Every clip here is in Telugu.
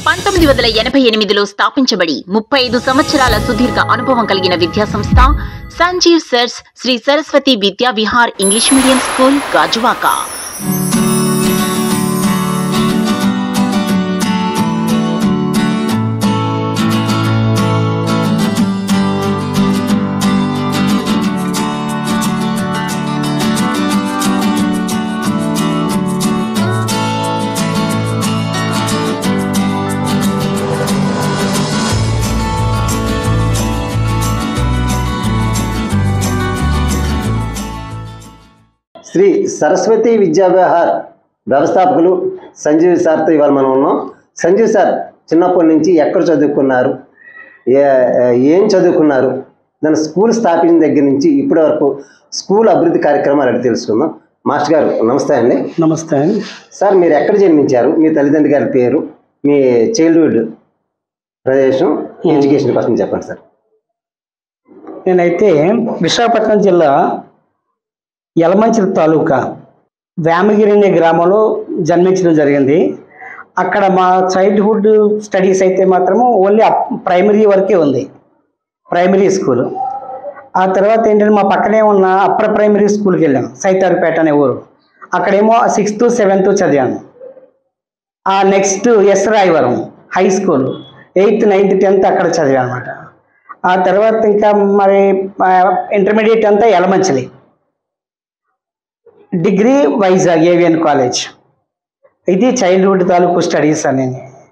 పంతొమ్మిది వందల ఎనభై ఎనిమిదిలో స్థాపించబడి ముప్పై ఐదు సంవత్సరాల సుదీర్ఘ అనుభవం కలిగిన విద్యా సంస్థ Sanjeev sirs Sri Saraswathi Vidya Vihar English medium school Gajuwaka Sri Saraswathi Vidyavihar వ్యవస్థాపకులు సంజీవ్ సార్తో ఇవాళ మనం ఉన్నాం సంజీవ్ సార్ చిన్నప్పటి నుంచి ఎక్కడ చదువుకున్నారు ఏ ఏం చదువుకున్నారు దాని స్కూల్ స్థాపించిన దగ్గర నుంచి ఇప్పటి వరకు స్కూల్ అభివృద్ధి కార్యక్రమాలు అడిగి తెలుసుకుందాం మాస్టర్ గారు నమస్తే అండి నమస్తే అండి సార్ మీరు ఎక్కడ జన్మించారు మీ తల్లిదండ్రుల గారి పేరు మీ చైల్డ్హుడ్ ప్రదేశం ఎడ్యుకేషన్ కోసం చెప్పండి సార్ నేనైతే విశాఖపట్నం జిల్లా యలమంచిలి తాలూకా వేమగిరి అనే గ్రామంలో జన్మించడం జరిగింది అక్కడ మా చైల్డ్హుడ్ స్టడీస్ అయితే మాత్రము ఓన్లీ అప్ ప్రైమరీ వరకే ఉంది ప్రైమరీ స్కూల్ ఆ తర్వాత ఏంటంటే మా పక్కనే ఉన్న అప్పర్ ప్రైమరీ స్కూల్కి వెళ్ళాం సైతారుపేట అనే ఊరు అక్కడేమో సిక్స్త్ సెవెంత్ చదివాను ఆ next S Rayavaram high school eighth ninth tenth అక్కడ చదివాను అనమాట ఆ తర్వాత ఇంకా మరి ఇంటర్మీడియట్ అంతా Yelamanchili degree Vizag AVN college ఇది చైల్డ్హుడ్ తాలూకు స్టడీస్ అని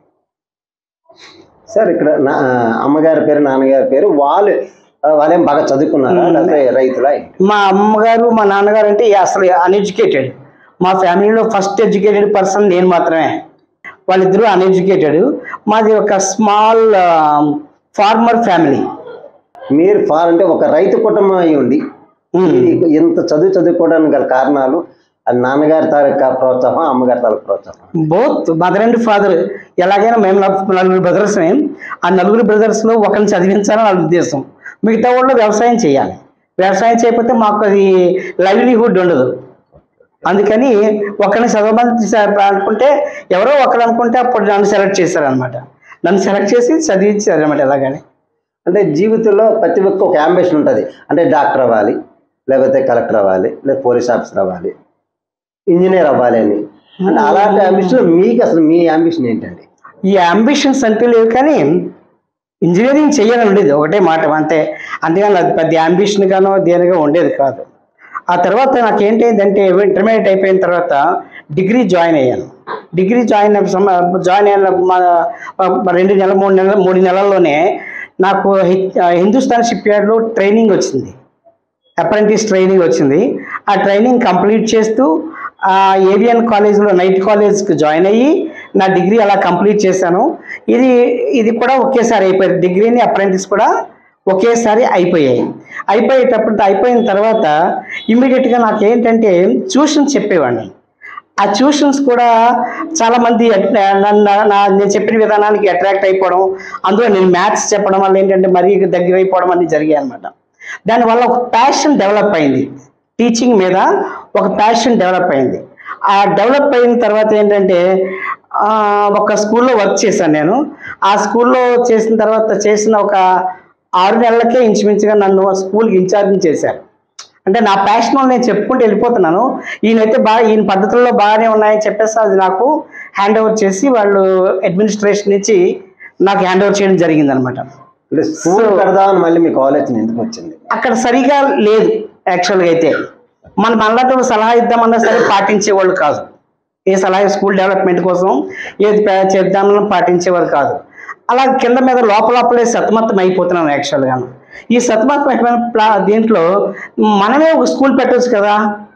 సార్ ఇక్కడ నా అమ్మగారి పేరు నాన్నగారి పేరు వాళ్ళు వాళ్ళేం బాగా చదువుకున్నారా లేకపోతే రైతులా మా అమ్మగారు మా నాన్నగారు అంటే అసలు అన్ఎడ్యుకేటెడ్ మా ఫ్యామిలీలో ఫస్ట్ ఎడ్యుకేటెడ్ పర్సన్ నేను మాత్రమే వాళ్ళిద్దరూ అన్ఎడ్యుకేటెడ్ మాది ఒక స్మాల్ ఫార్మర్ ఫ్యామిలీ మీరు ఫార్ అంటే ఒక రైతు కుటుంబం అయి ఉండి మీరు ఇంత చదువు చదువుకోవడానికి గల కారణాలు ఆ నాన్నగారి తాలూకా ప్రోత్సాహం అమ్మగారి తాలూకా ప్రోత్సాహం బోత్ మదర్ అండ్ ఫాదర్ ఎలాగైనా మేము నలుగురు- నలుగురు బ్రదర్స్ ఆ నలుగురు బ్రదర్స్లో ఒకరిని చదివించాలని వాళ్ళ ఉద్దేశం మిగతా వాళ్ళు వ్యవసాయం చేయాలి వ్యవసాయం చేయకపోతే మాకు అది లైవ్లీహుడ్ ఉండదు అందుకని ఒకరిని చదవమని స- అనుకుంటే ఎవరో ఒకరు అనుకుంటే అప్పుడు నన్ను సెలెక్ట్ చేశారనమాట నన్ను సెలెక్ట్ చేసి చదివించారనమాట ఎలాగని అంటే జీవితంలో ప్రతి ఒక్క ఒక అంబిషన్ ఉంటుంది అంటే డాక్టర్ అవ్వాలి లేకపోతే కలెక్టర్ అవ్వాలి లేదా పోలీస్ ఆఫీసర్ అవ్వాలి ఇంజనీర్ అవ్వాలి అని అంటే అలాంటి అంబిషన్ మీకు అసలు మీ అంబిషన్ ఏంటండి ఈ అంబిషన్స్ అంటూ లేవు కానీ ఇంజనీరింగ్ చేయాలని ఉండేది ఒకటే మాట అంతే అంతేగాని అది పెద్ద అంబిషన్ గానో దేనిగా ఉండేది కాదు ఆ తర్వాత నాకు ఏంటంటే ఇంటర్మీడియట్ అయిపోయిన తర్వాత డిగ్రీ జాయిన్ అయ్యాను డిగ్రీ జాయిన్ అయిన సమ- జాయిన్ అయిన మా మా రెండు నెలల మూడు నెలల మూడు నెలల్లోనే నాకు హి- హిందుస్థాన్ షిప్ యార్డ్లో ట్రైనింగ్ వచ్చింది అప్రెంటిస్ ట్రైనింగ్ వచ్చింది ఆ ట్రైనింగ్ కంప్లీట్ చేస్తూ ఆ ఏవియన్ కాలేజ్లో నైట్ కాలేజ్కి జాయిన్ అయ్యి నా డిగ్రీ అలా కంప్లీట్ చేశాను ఇది ఇది కూడా ఒకేసారి అయిపోయింది డిగ్రీని అప్రెంటిస్ కూడా ఒకేసారి అయిపోయాయి అయిపోయేటప్పుడు అయిపోయిన తర్వాత ఇమ్మీడియట్గా నాకు ఏంటంటే ట్యూషన్ చెప్పేవాడిని ఆ ట్యూషన్స్ కూడా చాలామంది అట్- నన్ను నా నేను చెప్పిన విధానానికి అట్రాక్ట్ అయిపోవడం అందులో నేను మ్యాథ్స్ చెప్పడం వల్ల ఏంటంటే మరీ దగ్గర అయిపోవడం అన్ని జరిగాయి అనమాట దానివల్ల ఒక ప్యాషన్ డెవలప్ అయింది టీచింగ్ మీద ఒక ప్యాషన్ డెవలప్ అయింది ఆ డెవలప్ అయిన తర్వాత ఏంటంటే ఆ, ఒక స్కూల్లో వర్క్ చేశాను నేను ఆ స్కూల్లో చేసిన తర్వాత చేసిన ఒక ఆరు నెలలకే ఇంచుమించుగా నన్ను స్కూల్కి ఇన్ఛార్జ్ చేశారు అంటే నా ప్యాషన్ నేను చెప్పుకుంటూ వెళ్ళిపోతున్నాను ఈయనైతే బాగా ఈయన పద్ధతుల్లో బాగానే ఉన్నాయని చెప్పేసి అది నాకు హ్యాండ్ ఓవర్ చేసి వాళ్ళు అడ్మినిస్ట్రేషన్ నుంచి నాకు హ్యాండ్ ఓవర్ చేయడం జరిగింది అనమాట అంటే స్కూల్ పెడదామని మళ్ళీ మీ కాలేజ్ ఎందుకు వచ్చింది అక్కడ సరిగా లేదు యాక్చువల్గా అయితే మన మనలాంటి వాళ్ళు సలహా ఇద్దామన్నా సరే పాటించేవాళ్ళు కాదు ఏ సలహా స్కూల్ డెవలప్మెంట్ కోసం ఏది పే- చేద్దామన్నా పాటించేవారు కాదు అలా కింద మీద లోపల లోపలే సతమతం అయిపోతున్నాను యాక్చువల్గా ఈ సతమతం అయిపోయిన ప్లా దీంట్లో మనమే ఒక స్కూల్ పెట్టవచ్చు కదా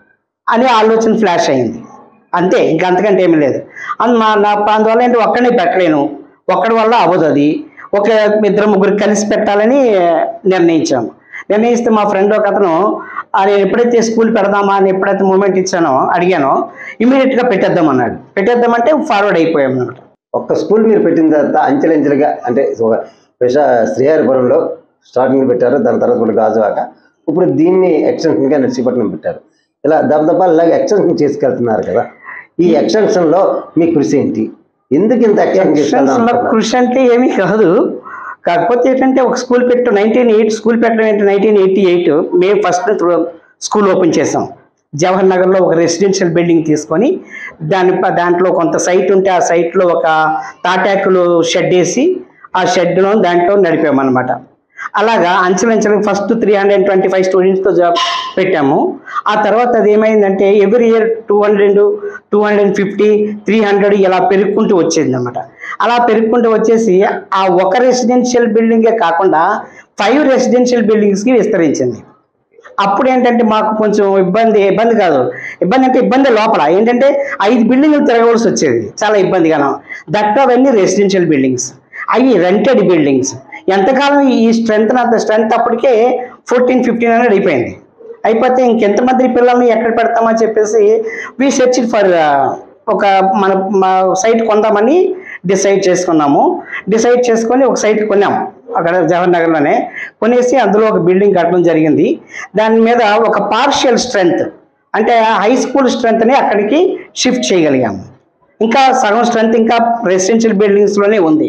అనే ఆలోచన ఫ్లాష్ అయింది అంతే ఇంకా అంతకంటే ఏమీ లేదు అందు నా నా అందువల్ల ఏంటి ఒక్కడిని పెట్టలేను ఒక్కడి వల్ల అవ్వదు అది ఒక ఇద్దరు ముగ్గురు కలిసి పెట్టాలని నిర్ణయించాము నిర్ణయిస్తే మా ఫ్రెండ్ ఒక అతను "ఆ, నేను ఎప్పుడైతే స్కూల్ పెడదామా అని ఎప్పుడైతే మూమెంట్ ఇచ్చానో అడిగానో ఇమీడియట్గా పెట్టేద్దాం అన్నాడు పెట్టేద్దామంటే ఫార్వర్డ్ అయిపోయాం అనమాట ఒక్క స్కూల్ మీరు పెట్టిన తర్వాత అంచెలంచెలుగా అంటే ఒక విశా శ్రీహరిపురంలో స్టార్టింగ్ పెట్టారు దాని తర్వాత కూడా గాజువాక ఇప్పుడు దీన్ని ఎక్స్టెన్షన్గా నర్సీపట్నం పెట్టారు ఇలా దెబ్బ ఇలాగ ఎక్స్టెన్షన్ చేసుకెళ్తున్నారు కదా ఈ ఎక్స్టెన్షన్లో మీ కృషి ఏంటి ఎందుకు ఇంత యాక్షన్ ఎలక్షన్స్ లో కృషి అంటే ఏమీ కాదు కాకపోతే ఏంటంటే ఒక స్కూల్ పెట్టు నైన్టీన్ ఎయిట్ స్కూల్ పెట్టడం ఏంటి nineteen eighty eight May first school open చేసాం జవహర్ నగర్లో ఒక రెసిడెన్షియల్ బిల్డింగ్ తీసుకొని దాని ప- దాంట్లో కొంత సైట్ ఉంటే ఆ సైట్లో ఒక తాటాకులు షెడ్ వేసి ఆ షెడ్లో దాంట్లో నడిపామన్నమాట అలాగా అంచెలంచెలకు first three hundred twenty five స్టూడెంట్స్తో జాబ్ పెట్టాము ఆ తర్వాత అది ఏమైందంటే every year two hundred two hundred fifty three hundred ఇలా పెరుగుకుంటూ వచ్చేది అనమాట అలా పెరుగుకుంటూ వచ్చేసి ఆ ఒక రెసిడెన్షియల్ బిల్డింగే కాకుండా ఫైవ్ రెసిడెన్షియల్ బిల్డింగ్స్కి విస్తరించింది అప్పుడు ఏంటంటే మాకు కొంచెం ఇబ్బంది ఇబ్బంది కాదు ఇబ్బంది అంటే ఇబ్బంది లోపల ఏంటంటే ఐదు బిల్డింగ్లు తిరగవలసి వచ్చేది చాలా ఇబ్బందిగాను దట్ అవన్నీ రెసిడెన్షియల్ బిల్డింగ్స్ అవి రెంటెడ్ బిల్డింగ్స్ ఎంతకాలం ఈ స్ట్రెంత్ అంత స్ట్రెంత్ అప్పటికే ఫోర్టీన్ ఫిఫ్టీన్ హండ్రెడ్ అయిపోయింది అయిపోతే ఇంకెంతమంది పిల్లల్ని ఎక్కడ పెడతామని చెప్పేసి వి సెర్చ్ ఫర్ ఒక మన మా సైట్ కొందామని డిసైడ్ చేసుకున్నాము డిసైడ్ చేసుకొని ఒక సైట్ కొన్నాం అక్కడ జవహర్ నగర్లోనే కొనేసి అందులో ఒక బిల్డింగ్ కట్టడం జరిగింది దాని మీద ఒక పార్షియల్ స్ట్రెంగ్త్ అంటే హై స్కూల్ స్ట్రెంగ్త్ని అక్కడికి షిఫ్ట్ చేయగలిగాము ఇంకా సగం స్ట్రెంగ్త్ ఇంకా రెసిడెన్షియల్ బిల్డింగ్స్లోనే ఉంది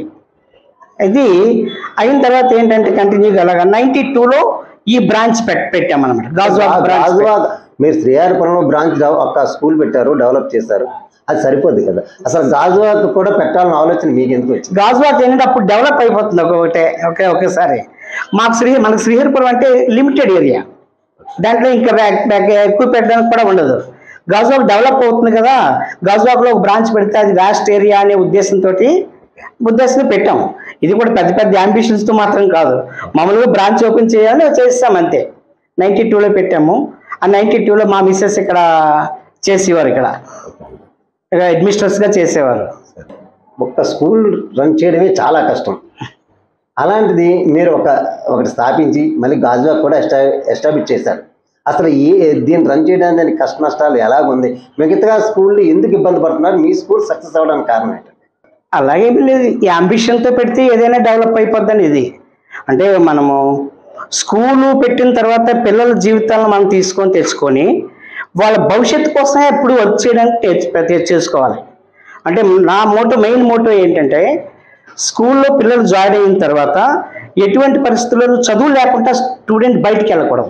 ఇది అయిన తర్వాత ఏంటంటే కంటిన్యూగా అలాగా నైన్టీ టూలో ఈ బ్రాంచ్ పెట్ పెట్టామన్నమాట గాజువాక్ బ్రాంచ్ గాజువాక్ మీరు శ్రీహారిపురంలో బ్రాంచ్ ఒక స్కూల్ పెట్టారు డెవలప్ చేశారు అది సరిపోద్ది కదా అసలు గాజువాక్ కూడా పెట్టాలన్న ఆలోచన మీకు ఎందుకు వచ్చింది గాజువాక్ ఏంటంటే అప్పుడు డెవలప్ అయిపోతుంది ఒక్కొక్కటే ఒకే ఒకేసారి మాకు శ్రీ మనకు శ్రీహరిపురం అంటే లిమిటెడ్ ఏరియా దాంట్లో ఇంకా బ్యాక్ బ్యాక్ ఎక్కువ పెట్టడానికి కూడా ఉండదు గాజువాక్ డెవలప్ అవుతుంది కదా గాజువాక్లో ఒక బ్రాంచ్ పెడితే అది వ్యాస్ట్ ఏరియా అనే ఉద్దేశంతో ఉద్దేశంతో పెట్టాం ఇది కూడా పెద్ద పెద్ద అంబిషన్స్తో మాత్రం కాదు మామూలుగా బ్రాంచ్ ఓపెన్ చేయాలి చేస్తాం అంతే నైంటీ టూలో పెట్టాము ఆ నైంటీ టూలో మా మిస్సెస్ ఇక్కడ చేసేవారు ఇక్కడ ఇక అడ్మినిస్ట్రేటర్స్గా చేసేవారు ఒక్క స్కూల్ రన్ చేయడమే చాలా కష్టం అలాంటిది మీరు ఒక ఒకటి స్థాపించి మళ్ళీ గాజువాక్ కూడా ఎస్టా ఎస్టాబ్లిష్ చేశారు అసలు ఏ దీన్ని రన్ చేయడానికి దానికి కష్ట నష్టాలు ఎలాగుంది మిగతా స్కూళ్ళు ఎందుకు ఇబ్బంది పడుతున్నారు మీ స్కూల్ సక్సెస్ అవ్వడానికి కారణం ఏంటి అలాగేమీ లేదు ఈ అంబిషన్తో పెడితే ఏదైనా డెవలప్ అయిపోద్దని ఇది అంటే మనము స్కూలు పెట్టిన తర్వాత పిల్లల జీవితాలను మనం తీసుకొని తెచ్చుకొని వాళ్ళ భవిష్యత్తు కోసమే ఎప్పుడు వర్క్ చేయడానికి తెచ్చు- తెచ్చేసుకోవాలి అంటే నా మోటో మెయిన్ మోటో ఏంటంటే స్కూల్లో పిల్లలు జాయిన్ అయిన తర్వాత ఎటువంటి పరిస్థితుల్లో చదువు లేకుండా స్టూడెంట్ బయటికి వెళ్ళకూడదు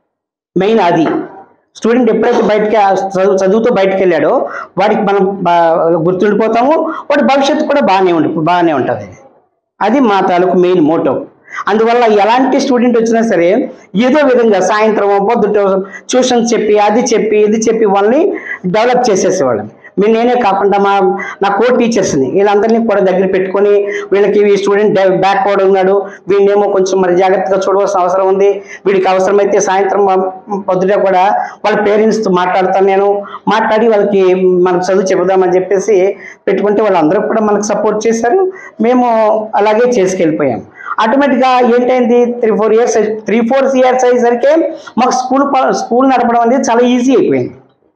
మెయిన్ అది స్టూడెంట్ ఎప్పుడైతే బయటికి ఆ చదువు చదువుతో బయటికి వెళ్ళాడో వాడికి మనం బా- గుర్తుండిపోతాము వాడి భవిష్యత్తు కూడా బాగానే ఉండి బాగానే ఉంటుంది అది మా తాలూకు మెయిన్ మోటో అందువల్ల ఎలాంటి స్టూడెంట్ వచ్చినా సరే ఏదో విధంగా సాయంత్రం పొద్దుట ట్యూషన్స్ చెప్పి అది చెప్పి ఇది చెప్పి వాళ్ళని డెవలప్ చేసేసేవాళ్ళం మేము నేనే కాకుండా మా నా కో టీచర్స్ని వీళ్ళందరినీ కూడా దగ్గర పెట్టుకొని వీళ్ళకి ఈ స్టూడెంట్ బ్యాక్వర్డ్ ఉన్నాడు వీడినేమో కొంచెం మరి జాగ్రత్తగా చూడవలసిన అవసరం ఉంది వీడికి అవసరమైతే సాయంత్రం మ- పొద్దుట కూడా వాళ్ళ పేరెంట్స్తో మాట్లాడతాను నేను మాట్లాడి వాళ్ళకి మనకు చదువు చెబుదామని చెప్పేసి పెట్టుకుంటే వాళ్ళందరూ కూడా మనకు సపోర్ట్ చేశారు మేము అలాగే చేసుకెళ్ళిపోయాం ఆటోమేటిక్గా ఏంటైంది three four years three four years అయ్యేసరికి మాకు స్కూల్ ప- స్కూల్ నడపడం అనేది చాలా ఈజీ అయిపోయింది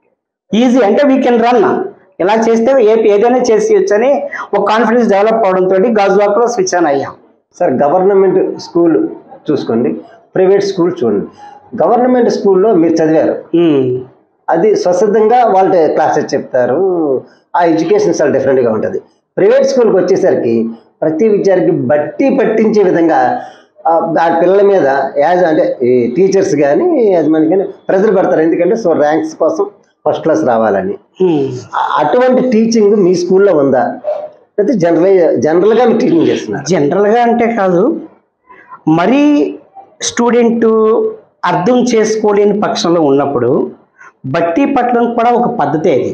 ఈజీ అంటే వీ కెన్ రన్ ఇలా చేస్తే ఏ ఏదైనా చేసేయచ్చు అని ఒక కాన్ఫిడెన్స్ డెవలప్ అవడంతో గాజువాక్లో స్విచ్ ఆన్ అయ్యాం సార్ గవర్నమెంట్ స్కూల్ చూసుకోండి ప్రైవేట్ స్కూల్ చూడండి గవర్నమెంట్ స్కూల్లో మీరు చదివారు ఉమ్. అది స్వసిద్ధంగా వాళ్ళ క్లాసెస్ చెప్తారు ఆ ఎడ్యుకేషన్ చాలా డిఫరెంట్గా ఉంటుంది ప్రైవేట్ స్కూల్కి వచ్చేసరికి ప్రతి విద్యార్థికి బట్టి పట్టించే విధంగా ఆ ఆ పిల్లల మీద యాజ్ అంటే ఈ టీచర్స్ కానీ యజమాని కానీ ప్రెజర్ పెడతారు ఎందుకంటే సో ర్యాంక్స్ కోసం ఫస్ట్ క్లాస్ రావాలని ఉమ్. ఆ- అటువంటి టీచింగ్ మీ స్కూల్లో ఉందా అయితే జనరల్ జనరల్గా మీరు టీచింగ్ చేస్తున్నారు జనరల్గా అంటే కాదు మరీ స్టూడెంట్ అర్థం చేసుకోలేని పక్షంలో ఉన్నప్పుడు బట్టి పట్టడం కూడా ఒక పద్ధతే అది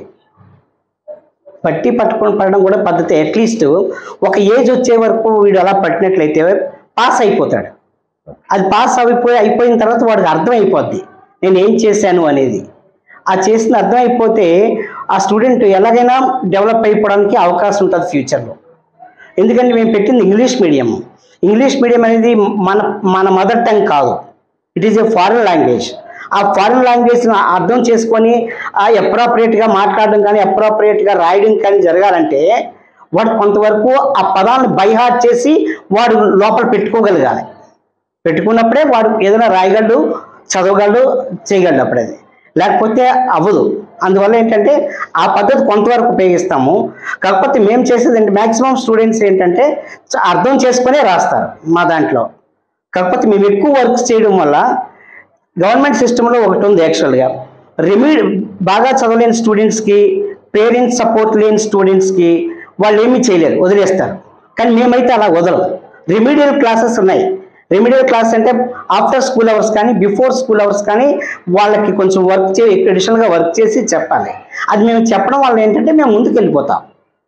బట్టి పట్టుకొని పడడం కూడా పద్ధతే అట్లీస్ట్ ఒక ఏజ్ వచ్చే వరకు వీడు అలా పట్టినట్లయితే పాస్ అయిపోతాడు అది పాస్ అయిపోయి అయిపోయిన తర్వాత వాడికి అర్థం అయిపోద్ది నేను ఏం చేశాను అనేది ఆ చేసిన అర్థం అయిపోతే ఆ స్టూడెంట్ ఎలాగైనా డెవలప్ అయిపోవడానికి అవకాశం ఉంటుంది ఫ్యూచర్లో ఎందుకంటే మేము పెట్టింది ఇంగ్లీష్ మీడియం ఇంగ్లీష్ మీడియం అనేది మన మన మదర్ టంగ్ కాదు it is a foreign language ఆ ఫారిన్ లాంగ్వేజ్ అర్థం చేసుకొని ఆ అప్రాప్రియేట్గా మాట్లాడడం కానీ అప్రాప్రియేట్గా రాయడం కానీ జరగాలంటే వాడు కొంతవరకు ఆ పదాలను బైహార్ట్ చేసి వాడు లోపల పెట్టుకోగలగాలి పెట్టుకున్నప్పుడే వాడు ఏదైనా రాయగలడు చదవగలడు చేయగలడు అప్పుడది లేకపోతే అవ్వదు అందువల్ల ఏంటంటే ఆ పద్ధతి కొంతవరకు ఉపయోగిస్తాము కాకపోతే మేము చేసేది ఏంటి మ్యాక్సిమం స్టూడెంట్స్ ఏంటంటే చ- అర్థం చేసుకునే రాస్తారు మా దాంట్లో కాకపోతే మేము ఎక్కువ వర్క్స్ చేయడం వల్ల గవర్నమెంట్ సిస్టంలో ఒకటి ఉంది యాక్చువల్గా రెమీ బాగా చదవలేని స్టూడెంట్స్కి పేరెంట్స్ సపోర్ట్ లేని స్టూడెంట్స్కి వాళ్ళు ఏమీ చేయలేరు వదిలేస్తారు కానీ మేమైతే అలా వదలం రెమీడియల్ క్లాసెస్ ఉన్నాయి రెమీడియల్ క్లాస్ అంటే ఆఫ్టర్ స్కూల్ అవర్స్ కానీ బిఫోర్ స్కూల్ అవర్స్ కానీ వాళ్ళకి కొంచెం వర్క్ చే అడిషనల్గా వర్క్ చేసి చెప్పాలి అది మేము చెప్పడం వల్ల ఏంటంటే మేము ముందుకు వెళ్ళిపోతాం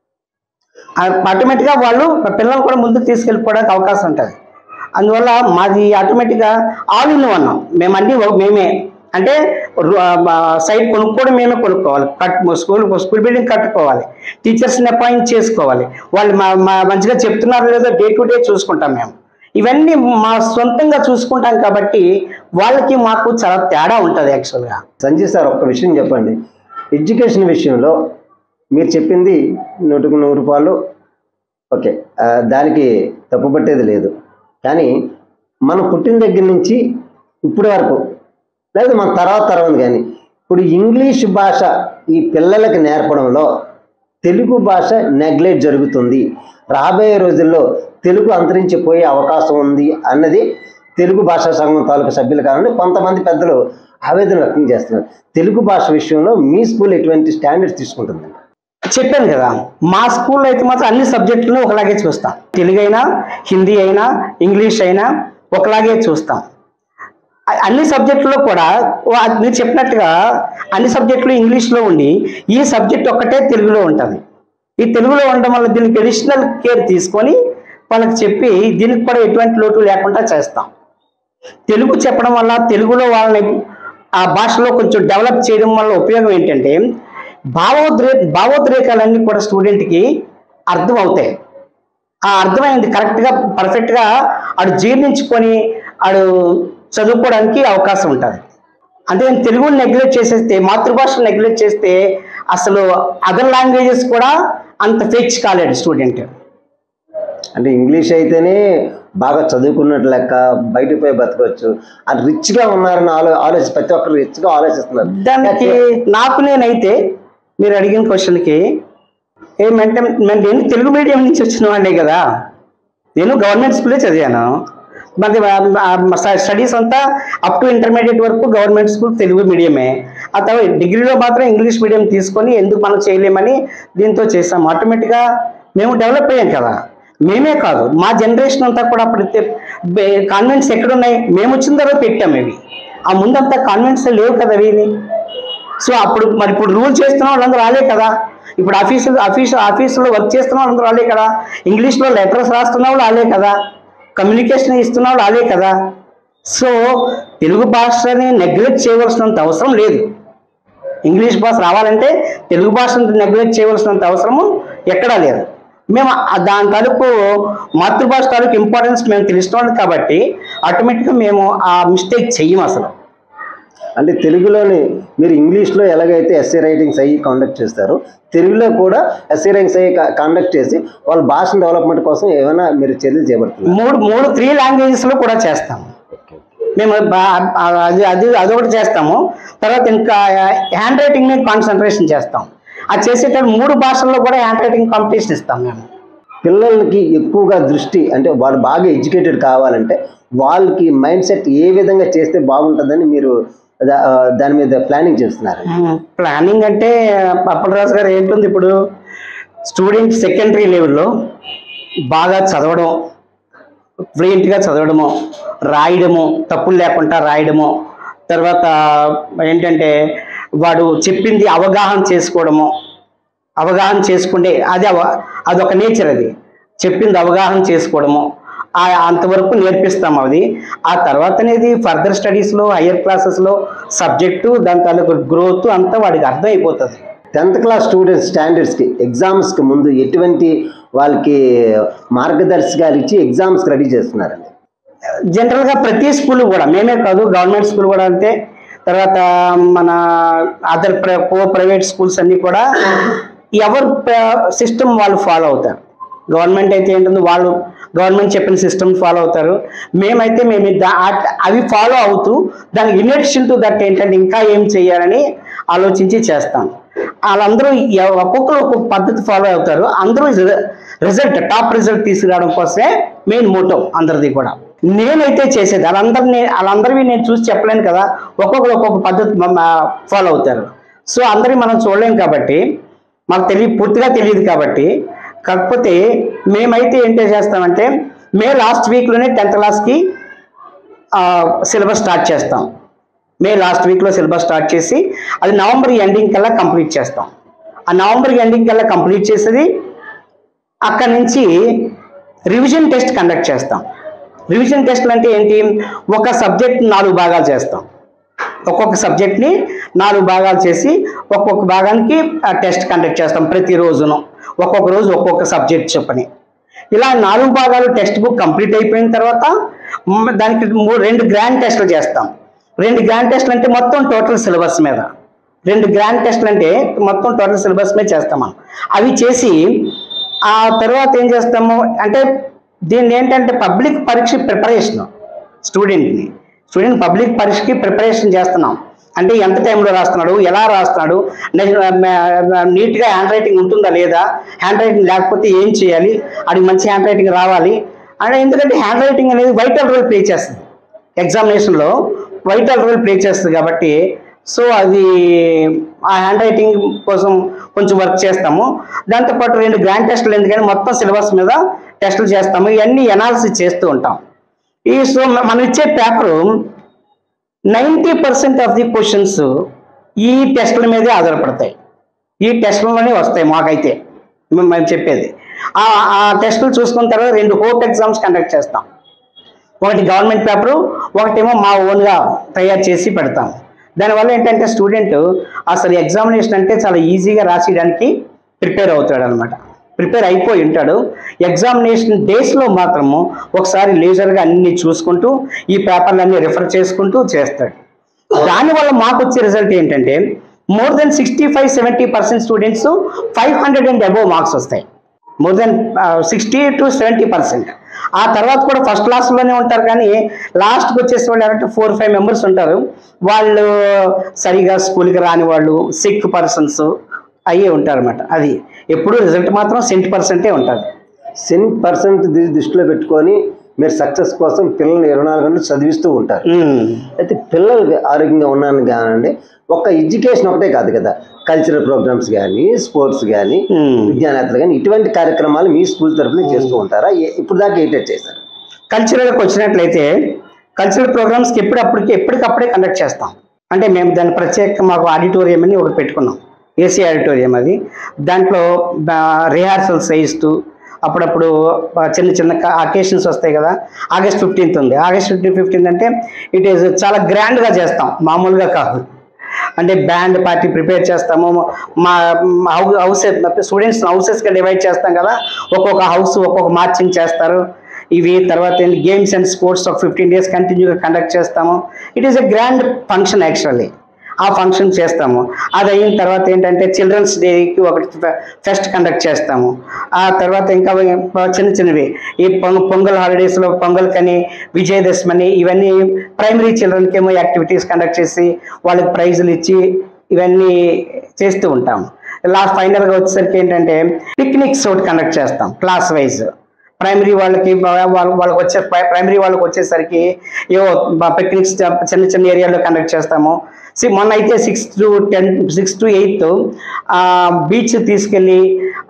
ఆటోమేటిక్గా వాళ్ళు పిల్లలు కూడా ముందుకు తీసుకెళ్ళిపోవడానికి అవకాశం ఉంటుంది అందువల్ల మాది ఆటోమేటిక్గా ఆల్ ఇన్ వన్ మేము అన్ని ఒక- మేమే అంటే సైట్ కొనుక్కోవడం మేమే కొనుక్కోవాలి కట్ స్కూల్ స్కూల్ బిల్డింగ్ కట్టుకోవాలి టీచర్స్ని అపాయింట్ చేసుకోవాలి వాళ్ళు మా మా మంచిగా చెప్తున్నారో లేదో డే టు డే చూసుకుంటాం మేము ఇవన్నీ మా సొంతంగా చూసుకుంటాం కాబట్టి వాళ్ళకి మాకు చాలా తేడా ఉంటుంది యాక్చువల్గా సంజయ్ సార్ ఒక్క విషయం చెప్పండి ఎడ్యుకేషన్ విషయంలో మీరు చెప్పింది నూటికి నూరు రూపాయలు ఓకే ఆ, దానికి తప్పుపట్టేది లేదు కానీ మనం పుట్టిన దగ్గర నుంచి ఇప్పటి వరకు లేదు మన తర్వాత తర్వాత కానీ ఇప్పుడు ఇంగ్లీష్ భాష ఈ పిల్లలకి నేర్పడంలో తెలుగు భాష నెగ్లెక్ట్ జరుగుతుంది రాబోయే రోజుల్లో తెలుగు అంతరించిపోయే అవకాశం ఉంది అన్నది తెలుగు భాషా సంఘం తాలూకు సభ్యులు కావాలని కొంతమంది పెద్దలు ఆవేదన వ్యక్తం చేస్తున్నారు తెలుగు భాష విషయంలో మీ స్కూల్ ఎటువంటి స్టాండర్డ్స్ తీసుకుంటుంది చెప్పాను కదా మా స్కూల్లో అయితే మాత్రం అన్ని సబ్జెక్టులను ఒకలాగే చూస్తాం తెలుగు అయినా హిందీ అయినా ఇంగ్లీష్ అయినా ఒకలాగే చూస్తాం అ- అన్ని సబ్జెక్టులో కూడా వా- మీరు చెప్పినట్టుగా అన్ని సబ్జెక్టులు ఇంగ్లీష్లో ఉండి ఈ సబ్జెక్ట్ ఒక్కటే తెలుగులో ఉంటుంది ఈ తెలుగులో ఉండడం వల్ల దీనికి అడిషనల్ కేర్ తీసుకొని వాళ్ళకి చెప్పి దీనికి కూడా ఎటువంటి లోటు లేకుండా చేస్తాం తెలుగు చెప్పడం వల్ల తెలుగులో వాళ్ళని ఆ భాషలో కొంచెం డెవలప్ చేయడం వల్ల ఉపయోగం ఏంటంటే భావోద్రే భావోద్రేకాలన్నీ కూడా స్టూడెంట్కి అర్థం అవుతాయి ఆ అర్థమైంది కరెక్ట్గా పర్ఫెక్ట్గా ఆడు జీర్ణించుకొని ఆడు చదువుకోవడానికి అవకాశం ఉంటుంది అంతేగాని తెలుగుని నెగ్లెక్ట్ చేసేస్తే మాతృభాషను నెగ్లెక్ట్ చేస్తే అసలు అదర్ లాంగ్వేజెస్ కూడా అంత ఫెచ్ కాలేడు స్టూడెంట్ అంటే ఇంగ్లీష్ అయితేనే బాగా చదువుకున్నట్టు లెక్క బయటకు పోయి బతకవచ్చు అది రిచ్గా ఉన్నారని ఆలో ఆలోచి ప్రతి ఒక్కరు రిచ్గా ఆలోచిస్తున్నారు దానికి నాకు నేనైతే మీరు అడిగిన క్వశ్చన్కి ఏమంటే మరి నేను తెలుగు మీడియం నుంచి వచ్చిన వాడినే కదా నేను గవర్నమెంట్ స్కూలే చదివాను మరి స్టడీస్ అంతా అప్ టు ఇంటర్మీడియట్ వరకు గవర్నమెంట్ స్కూల్ తెలుగు మీడియమే ఆ తర్వాత డిగ్రీలో మాత్రం ఇంగ్లీష్ మీడియం తీసుకొని ఎందుకు మనం చేయలేమని దీంతో చేసాం ఆటోమేటిక్గా మేము డెవలప్ అయ్యాం కదా మేమే కాదు మా జనరేషన్ అంతా కూడా అప్పుడు కాన్వెంట్స్ ఎక్కడున్నాయి మేము వచ్చిన తర్వాత పెట్టాం ఇవి ఆ ముందంతా కాన్వెంట్స్ లేవు కదా అవి సో అప్పుడు మరి ఇప్పుడు రూల్ చేస్తున్న వాళ్ళందరూ రాలే కదా ఇప్పుడు ఆఫీసు ఆఫీస్ ఆఫీసులో వర్క్ చేస్తున్న వాళ్ళందరూ రాలే కదా ఇంగ్లీష్లో లెటర్స్ రాస్తున్న వాళ్ళు రాలే కదా కమ్యూనికేషన్ ఇస్తున్న వాళ్ళు రాలే కదా సో తెలుగు భాషని నెగ్లెక్ట్ చేయవలసినంత అవసరం లేదు ఇంగ్లీష్ భాష రావాలంటే తెలుగు భాషను నెగ్లెక్ట్ చేయవలసినంత అవసరము ఎక్కడా లేదు మేము ఆ- దాని తాలూకు మాతృభాష తాలూకు ఇంపార్టెన్స్ మేము తెలిసిన వాళ్ళం కాబట్టి ఆటోమేటిక్గా మేము ఆ మిస్టేక్ చెయ్యం అసలు అంటే తెలుగులోని మీరు ఇంగ్లీష్లో ఎలాగైతే ఎస్సీ రైటింగ్స్ అయ్యి కండక్ట్ చేస్తారో తెలుగులో కూడా ఎస్సీ రైటింగ్స్ అయ్యి కండక్ట్ చేసి వాళ్ళ భాష డెవలప్మెంట్ కోసం ఏమైనా మీరు చర్యలు చేపడుతున్నారు మూడు మూడు త్రీ లాంగ్వేజెస్లో కూడా చేస్తాము మేము బా- అది అది అదొకటి చేస్తాము తర్వాత ఇంకా హ్యాండ్ రైటింగ్ మీద కాన్సన్ట్రేషన్ చేస్తాం అది చేసేటప్పుడు మూడు భాషల్లో కూడా హ్యాండ్ రైటింగ్ కాంపిటీషన్ ఇస్తాం మేము పిల్లలకి ఎక్కువగా దృష్టి అంటే వాళ్ళు బాగా ఎడ్యుకేటెడ్ కావాలంటే వాళ్ళకి మైండ్ సెట్ ఏ విధంగా చేస్తే బాగుంటుందని మీరు దా- ఆ, దాని మీద ప్లానింగ్ చేస్తున్నారు ప్లానింగ్ అంటే పప్పలరాజు గారు ఏంటుంది ఇప్పుడు స్టూడెంట్ సెకండరీ లెవెల్లో బాగా చదవడం ఫ్లూయెంట్గా చదవడము రాయడము తప్పులు లేకుండా రాయడము తర్వాత ఏంటంటే వాడు చెప్పింది అవగాహన చేసుకోవడము అవగాహన చేసుకుంటే అది అవ- అదొక నేచర్ అది చెప్పింది అవగాహన చేసుకోవడము ఆ అంతవరకు నేర్పిస్తాం అది ఆ తర్వాత అనేది ఫర్దర్ స్టడీస్లో హయ్యర్ క్లాసెస్లో సబ్జెక్టు దాని తాలూకు గ్రోత్ అంతా వాడికి అర్థమైపోతుంది టెన్త్ క్లాస్ స్టూడెంట్స్ స్టాండర్డ్స్కి ఎగ్జామ్స్కి ముందు ఎటువంటి వాళ్ళకి మార్గదర్శకాలు ఇచ్చి ఎగ్జామ్స్కి రెడీ చేస్తున్నారండి జనరల్గా ప్రతి స్కూల్ కూడా మేమే కాదు గవర్నమెంట్ స్కూల్ కూడా అంతే తర్వాత మన అదర్ ప్రైవేట్ స్కూల్స్ అన్నీ కూడా ఎవరు సిస్టమ్ వాళ్ళు ఫాలో అవుతారు గవర్నమెంట్ అయితే ఏంటంటే వాళ్ళు గవర్నమెంట్ చెప్పిన సిస్టమ్ ఫాలో అవుతారు మేమైతే మేము దా- ఆ- అవి ఫాలో అవుతూ దానికి ఇన్ఎడిషన్ టు దట్ ఏంటంటే ఇంకా ఏం చేయాలని ఆలోచించి చేస్తాం వాళ్ళందరూ ఎవ- ఒక్కొక్కరు ఒక్కొక్క పద్ధతి ఫాలో అవుతారు అందరూ రిజల్ట్ టాప్ రిజల్ట్ తీసుకురావడం కోసమే మెయిన్ మోటో అందరిది కూడా నేనైతే చేసేది వాళ్ళందరినీ వాళ్ళందరివి నేను చూసి చెప్పలేను కదా ఒక్కొక్కరు ఒక్కొక్క పద్ధతి ఫాలో అవుతారు సో అందరి మనం చూడలేం కాబట్టి మాకు తెలియ పూర్తిగా తెలియదు కాబట్టి కాకపోతే మేమైతే ఏంటో చేస్తామంటే మే లాస్ట్ వీక్లోనే టెన్త్ క్లాస్కి సిలబస్ స్టార్ట్ చేస్తాం మే లాస్ట్ వీక్లో సిలబస్ స్టార్ట్ చేసి అది నవంబర్ ఎండింగ్ కల్లా కంప్లీట్ చేస్తాం ఆ నవంబర్ ఎండింగ్ కల్లా కంప్లీట్ చేసేది అక్కడి నుంచి రివిజన్ టెస్ట్ కండక్ట్ చేస్తాం రివిజన్ టెస్ట్లు అంటే ఏంటి ఒక సబ్జెక్ట్ నాలుగు భాగాలు చేస్తాం ఒక్కొక్క సబ్జెక్ట్ని నాలుగు భాగాలు చేసి ఒక్కొక్క భాగానికి టెస్ట్ కండక్ట్ చేస్తాం ప్రతిరోజును ఒక్కొక్క రోజు ఒక్కొక్క సబ్జెక్ట్ చెప్పని ఇలా నాలుగు భాగాలు టెక్స్ట్ బుక్ కంప్లీట్ అయిపోయిన తర్వాత మ్, దానికి మూ- రెండు గ్రాండ్ టెస్ట్లు చేస్తాం రెండు గ్రాండ్ టెస్ట్లు అంటే మొత్తం టోటల్ సిలబస్ మీద రెండు గ్రాండ్ టెస్ట్లు అంటే మొత్తం టోటల్ సిలబస్ మీద చేస్తాం మనం అవి చేసి ఆ తర్వాత ఏం చేస్తాము అంటే దీన్ని ఏంటంటే పబ్లిక్ పరీక్ష ప్రిపరేషన్ స్టూడెంట్ని స్టూడెంట్ పబ్లిక్ పరీక్షకి ప్రిపరేషన్ చేస్తున్నాం అంటే ఎంత టైంలో రాస్తున్నాడు ఎలా రాస్తున్నాడు నీట్గా హ్యాండ్ రైటింగ్ ఉంటుందా లేదా హ్యాండ్ రైటింగ్ లేకపోతే ఏం చేయాలి అది మంచి హ్యాండ్ రైటింగ్ రావాలి అంటే ఎందుకంటే హ్యాండ్ రైటింగ్ అనేది వైటల్ రోల్ ప్లే చేస్తుంది ఎగ్జామినేషన్లో వైటల్ రోల్ ప్లే చేస్తుంది కాబట్టి సో అది ఆ హ్యాండ్ రైటింగ్ కోసం కొంచెం వర్క్ చేస్తాము దాంతోపాటు రెండు గ్రాండ్ టెస్టులు ఎందుకంటే మొత్తం సిలబస్ మీద టెస్టులు చేస్తాము ఇవన్నీ ఎనాలిసిస్ చేస్తూ ఉంటాం ఈ సో మనం ఇచ్చే paper ninety percent of the questions ఈ టెస్టుల మీదే ఆధారపడతాయి ఈ టెస్టులలోనే వస్తాయి మాకైతే మేము మేము చెప్పేది ఆ ఆ టెస్టులు చూసుకున్న తర్వాత రెండు హోప్ ఎగ్జామ్స్ కండక్ట్ చేస్తాం ఒకటి గవర్నమెంట్ పేపరు ఒకటేమో మా ఓన్గా తయారు చేసి పెడతాం దానివల్ల ఏంటంటే స్టూడెంట్ అసలు ఎగ్జామినేషన్ అంటే చాలా ఈజీగా రాసేయడానికి ప్రిపేర్ అవుతాడు అనమాట ప్రిపేర్ అయిపోయి ఉంటాడు ఎగ్జామినేషన్ డేస్లో మాత్రము ఒకసారి లేజర్గా అన్ని చూసుకుంటూ ఈ పేపర్లన్నీ రిఫర్ చేసుకుంటూ చేస్తాడు దానివల్ల మాకు వచ్చే రిజల్ట్ ఏంటంటే more than sixty five seventy percent students five hundred and above marks వస్తాయి more than sixty to seventy percent ఆ తర్వాత కూడా ఫస్ట్ క్లాస్లోనే ఉంటారు కానీ లాస్ట్కి వచ్చేసి వాళ్ళు ఎవరంటే ఫోర్ ఫైవ్ మెంబర్స్ ఉంటారు వాళ్ళు సరిగా స్కూల్కి రాని వాళ్ళు సిక్ పర్సన్స్ అయ్యే ఉంటారన్నమాట అది ఎప్పుడు రిజల్ట్ మాత్రం సెంట్ పర్సెంటే ఉంటుంది సెంట్ పర్సెంట్ దృష్టిలో పెట్టుకొని మీరు సక్సెస్ కోసం పిల్లల్ని ఇరవై నాలుగు గంటలు చదివిస్తూ ఉంటారు అయితే పిల్లలు ఆరోగ్యంగా ఉన్నాను కానండి ఒక్క ఎడ్యుకేషన్ ఒకటే కాదు కదా కల్చరల్ ప్రోగ్రామ్స్ కానీ స్పోర్ట్స్ కానీ Hmm. విద్యానేతలు కానీ ఇటువంటి కార్యక్రమాలు మీ స్కూల్ తరఫున చేస్తూ ఉంటారా ఏ- ఇప్పుడు దాకా ఏంటంటే చేశారు కల్చరల్కి వచ్చినట్లయితే కల్చరల్ ప్రోగ్రామ్స్కి ఎప్పుడప్పటికి ఎప్పటికప్పుడే కండక్ట్ చేస్తాం అంటే మేము దాని ప్రత్యేక మాకు ఆడిటోరియం అని ఒకటి పెట్టుకున్నాం ఏసీ ఆడిటోరియం అది దాంట్లో రిహార్సల్స్ చేయిస్తూ అప్పుడప్పుడు ఆ, చిన్న చిన్న అకేషన్స్ వస్తాయి కదా ఆగస్ట్ ఫిఫ్టీన్త్ ఉంది ఆగస్ట్ ఫిఫ్టీన్ ఫిఫ్టీన్త్ అంటే ఇట్ ఈస్ చాలా గ్రాండ్గా చేస్తాం మామూలుగా కాదు అంటే బ్యాండ్ పార్టీ ప్రిపేర్ చేస్తాము మా హౌస్ స్టూడెంట్స్ హౌసెస్గా డివైడ్ చేస్తాం కదా ఒక్కొక్క హౌస్ ఒక్కొక్క మార్చింగ్ చేస్తారు ఇవి తర్వాత ఏంటి గేమ్స్ అండ్ స్పోర్ట్స్ ఒక ఫిఫ్టీన్ డేస్ కంటిన్యూగా కండక్ట్ చేస్తాము it is a grand function actually ఆ ఫంక్షన్ చేస్తాము అది అయిన తర్వాత ఏంటంటే చిల్డ్రన్స్ డేకి ఒకటి ఫెస్ట్ కండక్ట్ చేస్తాము ఆ తర్వాత ఇంకా చిన్న చిన్నవి ఈ పొంగ పొంగల్ హాలిడేస్లో పొంగల్ కని విజయదశమి అని ఇవన్నీ ప్రైమరీ చిల్డ్రన్కి ఏమో యాక్టివిటీస్ కండక్ట్ చేసి వాళ్ళకి ప్రైజులు ఇచ్చి ఇవన్నీ చేస్తూ ఉంటాము లాస్ట్ ఫైనల్గా వచ్చేసరికి ఏంటంటే పిక్నిక్స్ ఒకటి కండక్ట్ చేస్తాం క్లాస్ వైజ్ ప్రైమరీ వాళ్ళకి వాళ్ళ వాళ్ళకి వచ్చే ప్రైమరీ వాళ్ళకి వచ్చేసరికి ఏవో పిక్నిక్స్ చిన్న చిన్న ఏరియాలో కండక్ట్ చేస్తాము సి- మొన్న అయితే six to ten six to eighth beach తీసుకెళ్ళి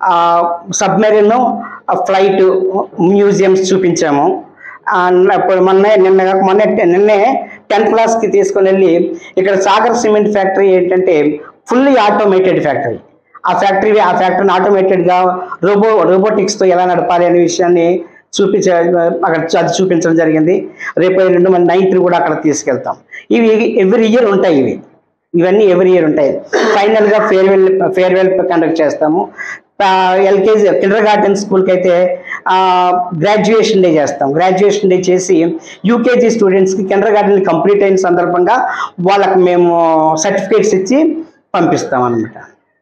సబ్మెరీన్ ఫ్లైట్ మ్యూజియంస్ చూపించాము ఆ, ఇప్పుడు మొన్న నిన్న కాక మొన్న నిన్నే టెన్త్ క్లాస్కి తీసుకొని వెళ్ళి ఇక్కడ సాగర్ సిమెంట్ ఫ్యాక్టరీ ఏంటంటే ఫుల్లీ ఆటోమేటెడ్ ఫ్యాక్టరీ ఆ ఫ్యాక్టరీ ఆ ఫ్యాక్టరీని ఆటోమేటెడ్గా రోబో రోబోటిక్స్తో ఎలా నడపాలి అనే విషయాన్ని చూపించ అక్కడ అది చూపించడం జరిగింది రేపు రెండు మన నైన్త్ కూడా అక్కడ తీసుకెళ్తాం ఇవి ఎవ్రీ ఇయర్ ఉంటాయి ఇవి ఇవన్నీ ఎవ్రీ ఇయర్ ఉంటాయి ఫైనల్గా ఫేర్వెల్ ఫేర్వెల్ కండక్ట్ చేస్తాము ఎల్కేజీ కిండర్ గార్డెన్ స్కూల్కి అయితే గ్రాడ్యుయేషన్ డే చేస్తాం గ్రాడ్యుయేషన్ డే చేసి యూకేజీ స్టూడెంట్స్కి కిండర్ గార్డెన్ కంప్లీట్ అయిన సందర్భంగా వాళ్ళకి మేము సర్టిఫికేట్స్ ఇచ్చి పంపిస్తాం అనమాట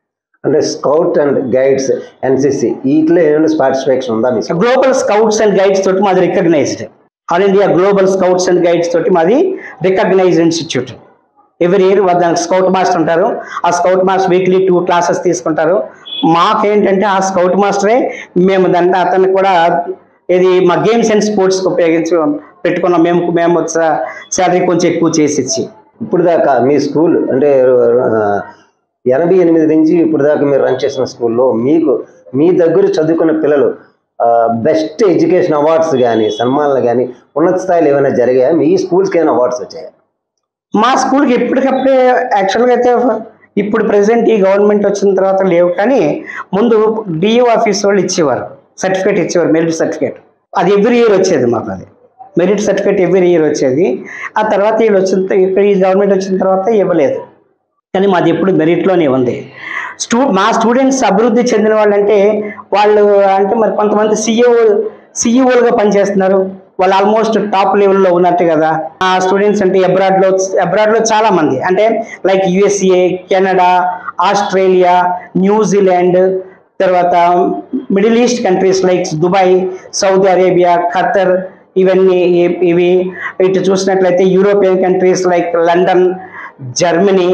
అంటే స్కౌట్ అండ్ గైడ్స్ ఎన్సిసి వీటిలో ఏమైనా పార్టిసిపేషన్ ఉందా మీ school global scouts and guides తోటి మాది recognised all India global scouts and guides తోటి మాది రికగ్నైజ్డ్ ఇన్స్టిట్యూట్ ఎవ్రీ ఇయర్ దానికి స్కౌట్ మాస్టర్ ఉంటారు ఆ scout master weekly two classes తీసుకుంటారు మాకేంటంటే ఆ స్కౌట్ మాస్టరే మేము దాంట్లో అతన్ని కూడా ఇది మా గేమ్స్ అండ్ స్పోర్ట్స్కి ఉపయోగించి పెట్టుకున్నాం మేము మేము శాలరీ కొంచెం ఎక్కువ చేసి ఇచ్చి ఇప్పుడు దాకా మీ స్కూల్ అంటే ఆ, ఎనభై ఎనిమిది నుంచి ఇప్పుడు దాకా మీరు రన్ చేసిన స్కూల్లో మీకు మీ దగ్గర చదువుకున్న పిల్లలు బెస్ట్ ఎడ్యుకేషన్ అవార్డ్స్ కానీ సన్మానాలు కానీ ఉన్నత స్థాయిలో ఏమైనా జరిగాయా మీ స్కూల్స్కి ఏమైనా అవార్డ్స్ వచ్చాయా మా స్కూల్కి ఎప్పటికప్పుడే యాక్చువల్గా అయితే ఇప్పుడు ప్రెసెంట్ ఈ గవర్నమెంట్ వచ్చిన తర్వాత లేవు కానీ ముందు డిఓ ఆఫీస్ వాళ్ళు ఇచ్చేవారు సర్టిఫికేట్ ఇచ్చేవారు మెరిట్ సర్టిఫికేట్ అది ఎవ్రీ ఇయర్ వచ్చేది మాకు అది మెరిట్ సర్టిఫికేట్ ఎవ్రీ ఇయర్ వచ్చేది ఆ తర్వాత వీళ్ళు వచ్చిన త- ఇక్కడ ఈ గవర్నమెంట్ వచ్చిన తర్వాత ఇవ్వలేదు కానీ మాది ఎప్పుడు మెరిట్లోనే ఉంది స్టూ మా స్టూడెంట్స్ అభివృద్ధి చెందిన వాళ్ళంటే వాళ్ళు అంటే మరి కొంతమంది సిఇఓ సిఇఓలుగా పనిచేస్తున్నారు వాళ్ళు ఆల్మోస్ట్ టాప్ లెవెల్లో ఉన్నట్టు కదా ఆ స్టూడెంట్స్ అంటే అబ్రాడ్లో అబ్రాడ్లో చాలా మంది అంటే like USA Canada Australia New Zealand తర్వాత Middle East countries like Dubai Saudi Arabia Qatar ఇవన్నీ ఇ- ఇవి ఇటు చూసినట్లయితే European countries like London Germany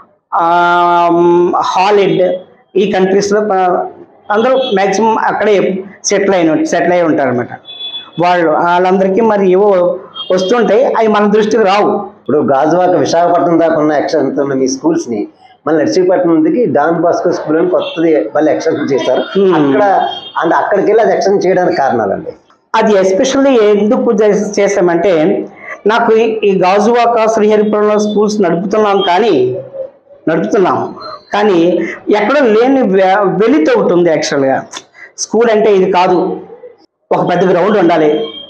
Holland ఈ కంట్రీస్లో అందరూ మ్యాక్సిమం అక్కడే సెటిల్ అయిన సెటిల్ అయి ఉంటారు అనమాట వాళ్ళు వాళ్ళందరికీ మరి ఏవో వస్తుంటాయి అవి మన దృష్టికి రావు ఇప్పుడు గాజువాక విశాఖపట్నం దాకా ఉన్న ఎక్స్టెన్షన్ ఉన్న మీ స్కూల్స్ని మళ్ళీ నర్సీపట్నం దిగి డాన్ బాస్కో స్కూల్ అని కొత్తది మళ్ళీ ఎక్స్టెన్షన్ చేశారు Hmm. అక్కడ అండ్ అక్కడికి వెళ్ళి అది ఎక్స్టెన్షన్ చేయడానికి కారణాలండి అది ఎస్పెషల్లీ ఎందుకు చేస్- చేసామంటే నాకు ఈ- ఈ గాజువాక శ్రీహరిపురంలో స్కూల్స్ నడుపుతున్నాం కానీ నడుపుతున్నాం కానీ ఎక్కడ లేని వె- వెలితి ఒకటి ఉంది యాక్చువల్గా స్కూల్ అంటే ఇది కాదు ఒక పెద్ద గ్రౌండ్ ఉండాలి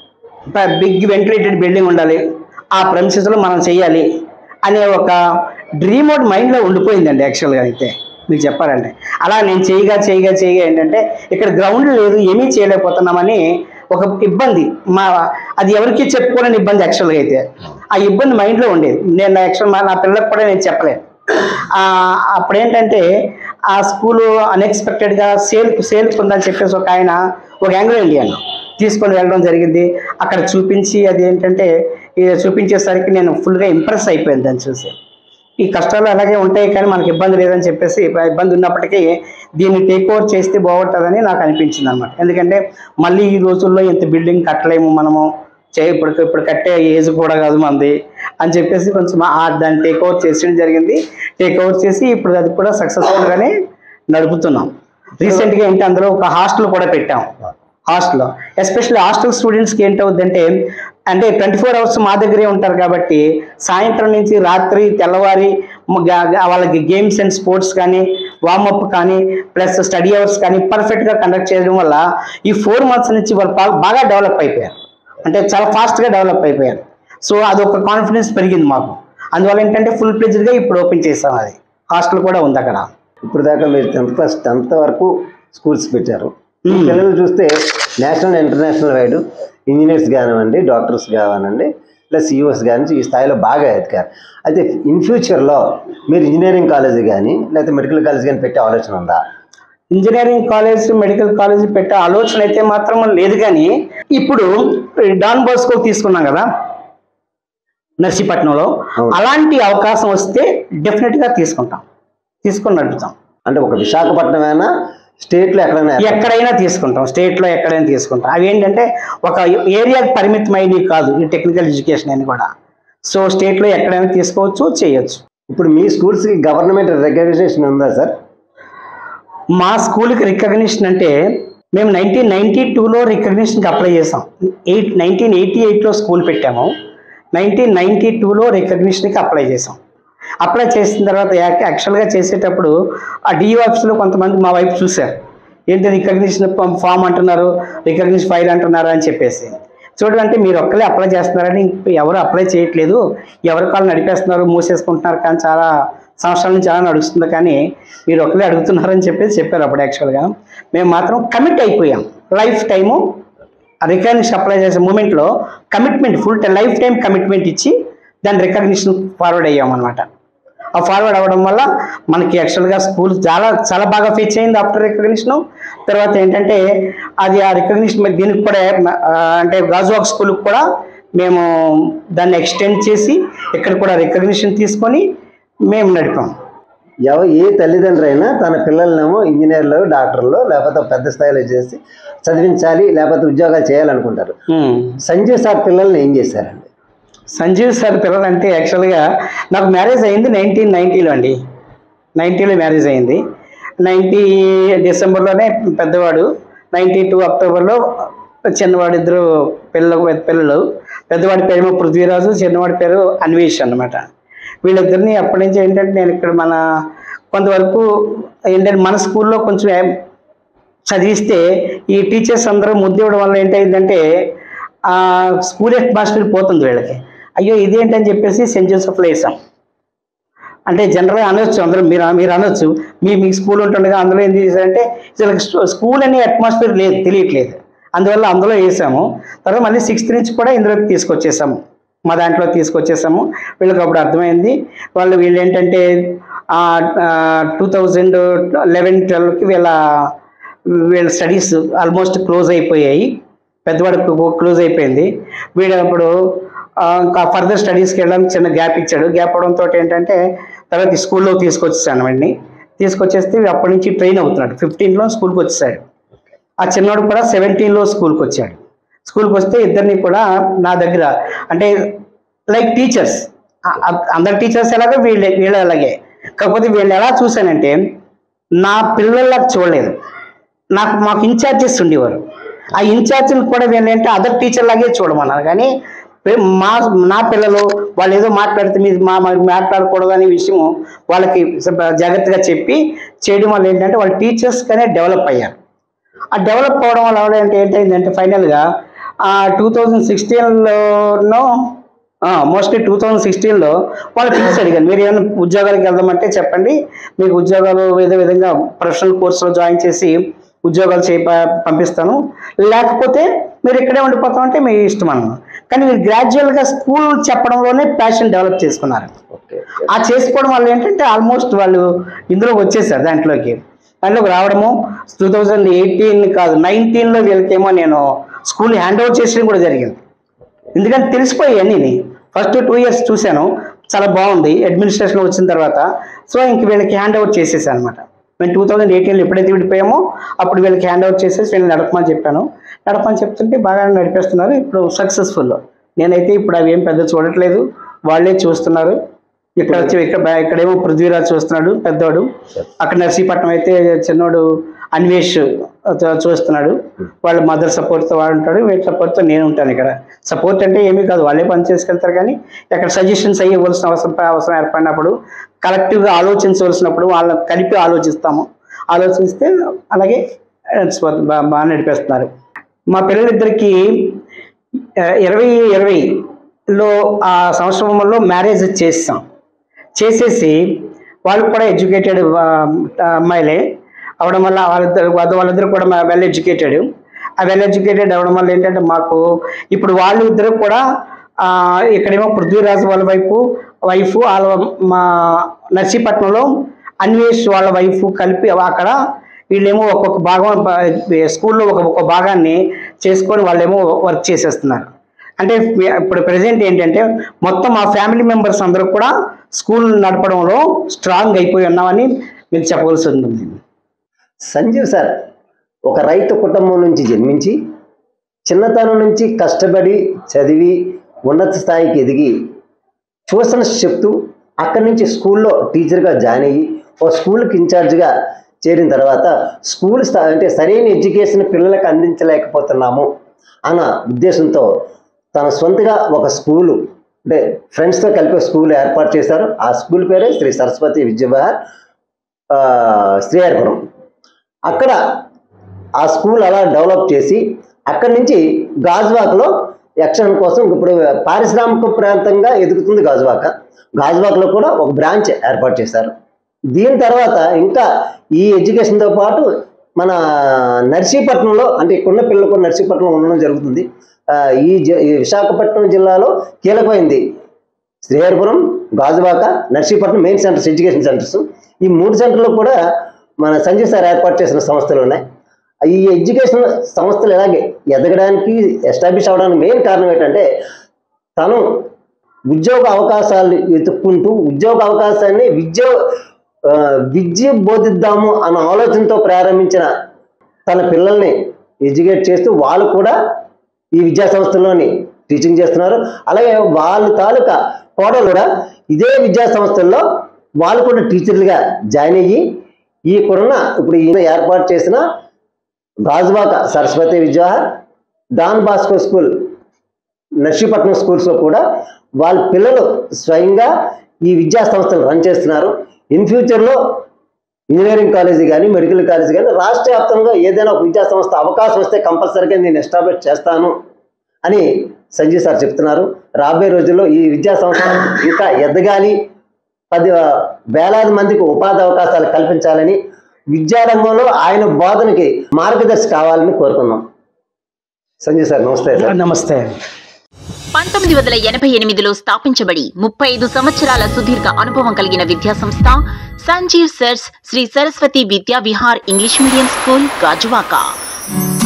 బిగ్ వెంటిలేటెడ్ బిల్డింగ్ ఉండాలి ఆ ప్రెమిసెస్లో మనం చేయాలి అనే ఒక డ్రీమ్ అవుట్ మైండ్లో ఉండిపోయిందండి యాక్చువల్గా అయితే మీకు చెప్పాలంటే అలా నేను చేయగా చేయగా చేయగా ఏంటంటే ఇక్కడ గ్రౌండ్ లేదు ఏమీ చేయలేకపోతున్నామని ఒక ఇబ్బంది మా అది ఎవరికి చెప్పుకోలేని ఇబ్బంది యాక్చువల్గా అయితే ఆ ఇబ్బంది మైండ్లో ఉండేది నేను యాక్చువల్ నా పిల్లలకు కూడా నేను చెప్పలేను ఆ, అప్పుడేంటంటే ఆ స్కూలు అన్ఎక్స్పెక్టెడ్గా సేల్ సేల్ ఉందని చెప్పేసి ఒక ఆయన ఒక యాంగ్లో ఇండియన్ తీసుకొని వెళ్ళడం జరిగింది అక్కడ చూపించి అది ఏంటంటే ఇది చూపించేసరికి నేను ఫుల్గా ఇంప్రెస్ అయిపోయింది దాన్ని చూసి ఈ కష్టాలు అలాగే ఉంటాయి కానీ మనకి ఇబ్బంది లేదని చెప్పేసి ఇబ్బ- ఇబ్బంది ఉన్నప్పటికీ దీన్ని టేక్ ఓవర్ చేస్తే బాగుంటుందని నాకు అనిపించింది అనమాట ఎందుకంటే మళ్ళీ ఈ రోజుల్లో ఇంత బిల్డింగ్ కట్టలేము మనము చే ఇప్పుడు ఇప్పుడు కట్టే ఏజ్ కూడా కాదు మనది అని చెప్పేసి కొంచెం ఆ దాన్ని టేక్ ఓవర్ చేసేయడం జరిగింది టేక్ ఓవర్ చేసి ఇప్పుడు అది కూడా సక్సెస్ఫుల్గానే నడుపుతున్నాం రీసెంట్గా ఏంటి అందులో ఒక హాస్టల్ కూడా పెట్టాం హాస్టల్లో ఎస్పెషల్లీ హాస్టల్ స్టూడెంట్స్కి ఏంటవుద్దంటే అంటే ట్వంటీ ఫోర్ అవర్స్ మా దగ్గరే ఉంటారు కాబట్టి సాయంత్రం నుంచి రాత్రి తెల్లవారి మ- గా- గా- వాళ్ళకి గేమ్స్ అండ్ స్పోర్ట్స్ కానీ వార్మప్ కానీ ప్లస్ స్టడీ అవర్స్ కానీ పర్ఫెక్ట్గా కండక్ట్ చేయడం వల్ల ఈ ఫోర్ మంత్స్ నుంచి వాళ్ళు బా- బాగా డెవలప్ అయిపోయారు అంటే చాలా ఫాస్ట్గా డెవలప్ అయిపోయారు సో అదొక కాన్ఫిడెన్స్ పెరిగింది మాకు అందువల్ల ఏంటంటే ఫుల్ గా ఇప్పుడు ఓపెన్ చేసాం అది హాస్టల్ కూడా ఉంది అక్కడ ఇప్పుడు దాకా మీరు టెన్త్ క్లాస్ టెన్త్ వరకు స్కూల్స్ పెట్టారు ఈ Hmm. పిల్లలు చూస్తే నేషనల్ ఇంటర్నేషనల్ వైడ్ ఇంజనీర్స్ కానివ్వండి డాక్టర్స్ కానివ్వండి ప్లస్ యూఎస్ కానీ ఈ స్థాయిలో బాగా ఎదిగారు అయితే ఇన్ ఫ్యూచర్లో మీరు ఇంజనీరింగ్ కాలేజ్ కానీ లేకపోతే మెడికల్ కాలేజ్ కానీ పెట్టే ఆలోచన ఉందా ఇంజనీరింగ్ కాలేజ్ మెడికల్ కాలేజ్ పెట్టే ఆలోచన అయితే మాత్రం లేదు కానీ ఇప్పుడు డాన్ బోస్కో తీసుకున్నాం కదా నర్సీపట్నంలో అవును. అలాంటి అవకాశం వస్తే డెఫినెట్ గా తీసుకుంటాం తీసుకుని నడుపుతాం అంటే ఒక విశాఖపట్నం అయినా స్టేట్లో ఎక్కడైనా ఎక్కడైనా తీసుకుంటాం స్టేట్ లో ఎక్కడైనా తీసుకుంటాం అవి ఏంటంటే ఒక ఏరియాకి పరిమితమైనవి కాదు ఈ టెక్నికల్ ఎడ్యుకేషన్ అని కూడా సో స్టేట్ లో ఎక్కడైనా తీసుకోవచ్చు చేయొచ్చు ఇప్పుడు మీ స్కూల్స్కి గవర్నమెంట్ రికగ్నైజేషన్ ఉందా సార్ మా స్కూల్కి రికగ్నిషన్ అంటే మేము నైన్టీన్ నైన్టీ టూలో రికగ్నిషన్కి అప్లై చేసాం ఎయిట్ నైన్టీన్ ఎయిటీ ఎయిట్లో స్కూల్ పెట్టాము నైన్టీన్ నైన్టీ టూలో రికగ్నిషన్కి అప్లై చేసాం అప్లై చేసిన తర్వాత యాక్- యాక్చువల్గా చేసేటప్పుడు ఆ డిఓ ఆఫీస్లో కొంతమంది మా వైపు చూశారు ఏంటి రికగ్నిషన్ ఫామ్ అంటున్నారు రికగ్నిషన్ ఫైల్ అంటున్నారు అని చెప్పేసి చూడండి మీరు ఒక్కలే అప్లై చేస్తున్నారని ఇంక ఎవరు అప్లై చేయట్లేదు ఎవరి కాళ్ళు నడిపేస్తున్నారు మూసేసుకుంటున్నారు కానీ చాలా సంవత్సరాల నుంచి చాలా నడుస్తుంది కానీ మీరు ఒక్కలే అడుగుతున్నారని చెప్పేసి చెప్పారు అప్పుడు యాక్చువల్గా మేము మాత్రం కమిట్ అయిపోయాం లైఫ్ టైము రికగ్నిషన్ అప్లై చేసే మూమెంట్లో commitment full life time commitment ఇచ్చి దాని రికగ్నిషన్ ఫార్వర్డ్ అయ్యాం అనమాట ఆ ఫార్వర్డ్ అవ్వడం వల్ల మనకి యాక్చువల్గా స్కూల్ చాలా చాలా బాగా ఫీచ్ అయింది ఆఫ్టర్ రికగ్నిషన్ తర్వాత ఏంటంటే అది ఆ రికగ్నిషన్ దీనికి కూడా ఆ, అంటే గాజువాక్ స్కూల్కి కూడా మేము దాన్ని ఎక్స్టెండ్ చేసి ఇక్కడ కూడా రికగ్నిషన్ తీసుకొని మేము నడిపాం ఎవ ఏ తల్లిదండ్రులు అయినా తన పిల్లలనేమో ఇంజనీర్లు డాక్టర్లు లేకపోతే పెద్ద స్థాయిలో చేసి చదివించాలి లేకపోతే ఉద్యోగాలు చేయాలనుకుంటారు ఉమ్. సంజీవ్ సార్ పిల్లల్ని ఏం చేశారండి సంజీవ్ సార్ పిల్లలు అంటే యాక్చువల్గా నాకు మ్యారేజ్ అయింది నైన్టీన్ నైంటీలో అండి నైంటీలో మ్యారేజ్ అయింది నైంటీ డిసెంబర్లోనే పెద్దవాడు నైంటీ టూ అక్టోబర్లో చిన్నవాడు ఇద్దరు పిల్లలు పిల్లలు పెద్దవాడి పేరు ఏమో పృథ్వీరాజు చిన్నవాడి పేరు అన్వేష్ అన్నమాట వీళ్ళిద్దరిని అప్పటి నుంచి ఏంటంటే నేను ఇక్కడ మన కొంతవరకు ఏంటంటే మన స్కూల్లో కొంచెం ఏం- చదివిస్తే ఈ టీచర్స్ అందరూ ముద్దివ్వడం వల్ల ఏంటైందంటే ఆ స్కూల్ అట్మాస్ఫియర్ పోతుంది వీళ్ళకి అయ్యో ఇదేంటని చెప్పేసి సెంట్ జోసెఫ్లో వేసాం అంటే జనరల్గా అనొచ్చు అందరూ మీరు మీరు అనొచ్చు మీ మీ స్కూల్ ఉంటుండగా అందులో ఏం చేశారంటే అసలు స్కూల్ అనే అట్మాస్ఫియర్ లేదు తెలియట్లేదు అందువల్ల అందులో వేసాము తర్వాత మళ్ళీ సిక్స్త్ నుంచి కూడా ఇందులోకి తీసుకొచ్చేసాము మా దాంట్లో తీసుకొచ్చేసాము వీళ్ళకి అప్పుడు అర్థమైంది వాళ్ళు వీళ్ళు ఏంటంటే టూ థౌజండ్ లెవెన్ ట్వెల్వ్కి వీళ్ళ వీళ్ళ స్టడీస్ ఆల్మోస్ట్ క్లోజ్ అయిపోయాయి పెద్దవాడికి క్లోజ్ అయిపోయింది వీడు అప్పుడు ఆ, ఇంకా ఫర్దర్ స్టడీస్కి వెళ్ళడానికి చిన్న గ్యాప్ ఇచ్చాడు గ్యాప్ అవడంతో ఏంటంటే తర్వాత స్కూల్లో తీసుకొచ్చేసాను వాడిని తీసుకొచ్చేస్తే వీడు అప్పటి నుంచి ట్రైన్ అవుతున్నాడు ఫిఫ్టీన్లో స్కూల్కి వచ్చేసాడు ఆ చిన్నోడు కూడా సెవెంటీన్లో స్కూల్కి వచ్చాడు స్కూల్కి వస్తే ఇద్దరిని కూడా నా దగ్గర అంటే లైక్ టీచర్స్ అందరు టీచర్స్ ఎలాగో వీళ్ళ వీళ్ళ అలాగే కాకపోతే వీళ్ళు ఎలా చూశానంటే నా పిల్లల్లా చూడలేదు నాకు మాకు ఇన్ఛార్జెస్ ఉండేవారు ఆ ఇన్ఛార్జ్ని కూడా వీళ్ళంటే అదర్ టీచర్ లాగే చూడమన్నారు కానీ పే- మా నా పిల్లలు వాళ్ళు ఏదో మాట్లాడితే మీరు మా మా మాట్లాడకూడదు అనే విషయం వాళ్ళకి స- జాగ్రత్తగా చెప్పి చేయడం వల్ల ఏంటంటే వాళ్ళు టీచర్స్గానే డెవలప్ అయ్యారు ఆ డెవలప్ అవ్వడం వల్ల ఏంటంటే ఏంటంటే ఫైనల్గా టూ థౌజండ్ సిక్స్టీన్లోనో మోస్ట్లీ టూ థౌజండ్ సిక్స్టీన్లో వాళ్ళు ఫిక్స్ అడిగారు మీరు ఏమైనా ఉద్యోగాలకు వెళ్దామంటే చెప్పండి మీకు ఉద్యోగాలు ఏదో విధంగా ప్రొఫెషనల్ కోర్సులో జాయిన్ చేసి ఉద్యోగాలు చేయ పంపిస్తాను లేకపోతే మీరు ఇక్కడే ఉండిపోతామంటే మీ ఇష్టం అన్నాను కానీ మీరు గ్రాడ్యువల్గా స్కూల్ చెప్పడంలోనే ప్యాషన్ డెవలప్ చేసుకున్నారు ఓకే ఆ చేసుకోవడం వల్ల ఏంటంటే ఆల్మోస్ట్ వాళ్ళు ఇందులోకి వచ్చేసారు దాంట్లోకి దాంట్లోకి రావడము టూ థౌజండ్ ఎయిటీన్ కాదు నైన్టీన్లో వీళ్ళకేమో నేను స్కూల్ హ్యాండ్ ఓవర్ చేసడం కూడా జరిగింది ఎందుకంటే తెలిసిపోయాయి అన్నీ ఫస్ట్ టూ ఇయర్స్ చూశాను చాలా బాగుంది అడ్మినిస్ట్రేషన్ వచ్చిన తర్వాత సో ఇంక వీళ్ళకి హ్యాండ్ ఓవర్ చేసేసాను అనమాట మేము టూ థౌజండ్ ఎయిటీన్లో ఎప్పుడైతే విడిపోయామో అప్పుడు వీళ్ళకి హ్యాండ్ ఓవర్ చేసేసి వీళ్ళని నడపమని చెప్పాను నడపమని చెప్తుంటే బాగా నడిపేస్తున్నారు ఇప్పుడు సక్సెస్ఫుల్ నేనైతే ఇప్పుడు అవి ఏం పెద్ద చూడట్లేదు వాళ్ళే చూస్తున్నారు ఇక్కడ వచ్చి ఇక్కడ బా- ఇక్కడేమో పృథ్వీరాజ్ చూస్తున్నాడు పెద్దవాడు అక్కడ నర్సీపట్నం అయితే చిన్నోడు అన్వేష్ చూ- చూస్తున్నాడు వాళ్ళ మదర్ సపోర్ట్తో వాడు ఉంటాడు వీళ్ళ సపోర్ట్తో నేను ఉంటాను ఇక్కడ సపోర్ట్ అంటే ఏమీ కాదు వాళ్ళే పని చేసుకెళ్తారు కానీ ఇక్కడ సజెషన్స్ అయ్యవలసిన అవసరం అవసరం ఏర్పడినప్పుడు కలెక్టివ్గా ఆలోచించవలసినప్పుడు వాళ్ళ కలిపి ఆలోచిస్తాము ఆలోచిస్తే అలాగే నడిచిపోతుంది. బా- బాగా నడిపేస్తున్నారు మా పిల్లలిద్దరికి ఆ, ఇరవై ఇరవైలో ఆ సంవత్సరంలో మ్యారేజ్ చేస్తాం చేసేసి వాళ్ళు కూడా ఎడ్యుకేటెడ్ అమ్మాయిలే అవడం వల్ల వాళ్ళిద్దరు వాళ్ళ- వాళ్ళిద్దరు కూడా వెల్ ఎడ్యుకేటెడ్ ఆ వెల్ ఎడ్యుకేటెడ్ అవడం వల్ల ఏంటంటే మాకు ఇప్పుడు వాళ్ళు ఇద్దరు కూడా ఆ, ఇక్కడేమో పృథ్వీరాజు వాళ్ళ వైపు వైఫ్ వాళ్ళ మా నర్సీపట్నంలో అన్వేష్ వాళ్ళ వైఫ్ కలిపి అక్కడ వీళ్ళేమో ఒక్కొక్క భాగం బ- స్కూల్లో ఒక ఒక భాగాన్ని చేసుకొని వాళ్ళేమో వర్క్ చేసేస్తున్నారు అంటే ఇప్పుడు ప్రజెంట్ ఏంటంటే మొత్తం మా ఫ్యామిలీ మెంబర్స్ అందరూ కూడా స్కూల్ నడపడంలో స్ట్రాంగ్ అయిపోయి ఉన్నామని మీరు చెప్పవలసి ఉంటుంది సంజీవ్ సార్ ఒక రైతు కుటుంబం నుంచి జన్మించి చిన్నతనం నుంచి కష్టపడి చదివి ఉన్నత స్థాయికి ఎదిగి ట్యూషన్స్ చెప్తూ అక్కడి నుంచి స్కూల్లో టీచర్గా జాయిన్ అయ్యి ఓ స్కూల్కి ఇన్ఛార్జ్గా చేరిన తర్వాత స్కూల్ స్థా అంటే సరైన ఎడ్యుకేషన్ పిల్లలకు అందించలేకపోతున్నాము అన్న ఉద్దేశంతో తన సొంతగా ఒక స్కూలు అంటే ఫ్రెండ్స్తో కలిపి ఒక స్కూల్ ఏర్పాటు చేశారు ఆ స్కూల్ పేరే శ్రీ సరస్వతి విద్యావిహార్ ఆ, శ్రీహరిపురం అక్కడ ఆ స్కూల్ అలా డెవలప్ చేసి అక్కడి నుంచి గాజువాకలో యక్షణ కోసం ఇప్పుడు పారిశ్రామిక ప్రాంతంగా ఎదుగుతుంది గాజువాక గాజువాకలో కూడా ఒక బ్రాంచ్ ఏర్పాటు చేశారు దీని తర్వాత ఇంకా ఈ ఎడ్యుకేషన్తో పాటు మన నర్సీపట్నంలో అంటే ఇక్కడున్న పిల్లలు కూడా నర్సీపట్నంలో ఉండడం జరుగుతుంది ఆ, ఈ జి- ఈ విశాఖపట్నం జిల్లాలో కీలకమైంది Sriharipuram Gajuwaka Narsipatnam main centres education centres ఈ మూడు సెంటర్లో కూడా మన సంజీవ్ సార్ ఏర్పాటు చేసిన సంస్థలు ఉన్నాయి ఈ ఎడ్యుకేషన్ సంస్థలు ఎలాగే ఎదగడానికి ఎస్టాబ్లిష్ అవ్వడానికి మెయిన్ కారణం ఏంటంటే తను ఉద్యోగ అవకాశాలు వెతుక్కుంటూ ఉద్యోగ అవకాశాన్ని విద్య ఆ, విద్య బోధిద్దాము అన్న ఆలోచనతో ప్రారంభించిన తన పిల్లల్ని ఎడ్యుకేట్ చేస్తూ వాళ్ళు కూడా ఈ విద్యా సంస్థల్లోని టీచింగ్ చేస్తున్నారు అలాగే వాళ్ళ తాలూకా కోడలు కూడా ఇదే విద్యా సంస్థల్లో వాళ్ళు కూడా టీచర్లుగా జాయిన్ అయ్యి ఈ కొన్న ఇప్పుడు ఈయన ఏర్పాటు చేసిన Gajuwaka Saraswathi Vidyahar Don Bosco school Narsipatnam స్కూల్స్లో కూడా వాళ్ళ పిల్లలు స్వయంగా ఈ విద్యా సంస్థలు రన్ చేస్తున్నారు ఇన్ ఫ్యూచర్లో ఇంజనీరింగ్ కాలేజీ కానీ మెడికల్ కాలేజీ కానీ రాష్ట్ర వ్యాప్తంగా ఏదైనా ఒక విద్యా సంస్థ అవకాశం వస్తే కంపల్సరీగా నేను ఎస్టాబ్లిష్ చేస్తాను అని సంజయ్ సార్ చెప్తున్నారు రాబోయే రోజుల్లో ఈ విద్యా సంస్థ ఇంకా ఎదగాలి పది వేలాది మందికి ఉపాధి అవకాశాలు కల్పించాలని విద్యారంగంలో ఆయన బోధనకి మార్గదర్శి కావాలని కోరుకున్నాం సంజయ్ సార్ నమస్తే సార్ నమస్తే పంతొమ్మిది వందల ఎనభై ఎనిమిదిలో స్థాపించబడి ముప్పై ఐదు సంవత్సరాల సుదీర్ఘ అనుభవం కలిగిన విద్యాసంస్థ Sanjeev sirs Sri Saraswathi Vidya Vihar English medium school Gajuwaka